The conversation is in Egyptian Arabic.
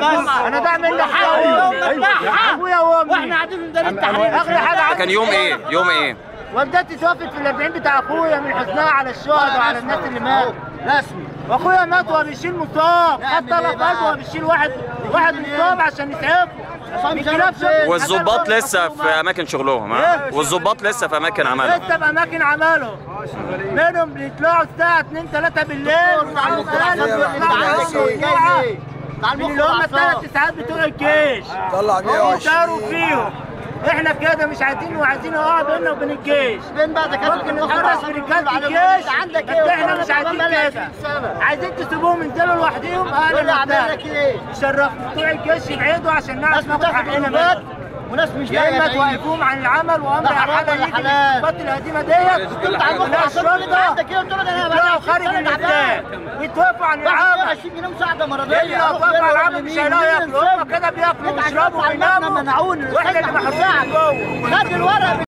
بس انا ده مني حقي ابويا وامي واحنا قاعدين في ميدان التحرير اغلى حاجه عندي كان يوم ايه يوم ايه والدتي توفت في الاربعين بتاع اخويا من حزنها على الشهداء وعلى الناس اللي ماتوا رسمي واخويا مات وهو بيشيل مصاب خد طلق قلبه وهو بيشيل واحد واحد مصاب عشان يسعفه الكلاب شغل- والظباط لسه في اماكن شغلهم ها والظباط لسه في اماكن عملهم لسه في اماكن عملهم منهم بيطلعوا الساعه 2 3 بالليل وعلى من اللي هم الثلاث ساعات بتوع الجيش طلع 120 يشاروا فيهم احنا كده مش عايزين وعايزين نقع بيننا وبين الجيش فين بقى دكاتره ممكن نتحرش في رجاله الجيش عندك بس احنا مش عايزين كده عايزين تسيبوهم ينزلوا لوحدهم اهلا وسهلا يشرفوا بتوع الجيش يبعدوا عشان نعرف ناخد حقنا منهم وناس مش يا اما توقفوهم عن العمل وامر لا حرام حدا ولا يجي حلال. الضباط القديمه ديت انت عندك لا الشرطه عندك ايه قلت له ده انا يطلعوا خارج من البلاد ويتوقفوا عن العمل 20 جنيه مساعده مرضيه اللي لو توقفوا عن العمل مش هيلاقوا ياكلوا هم كده بياكلوا ويشربوا ويناموا واحنا اللي محرومين جوه خد الورق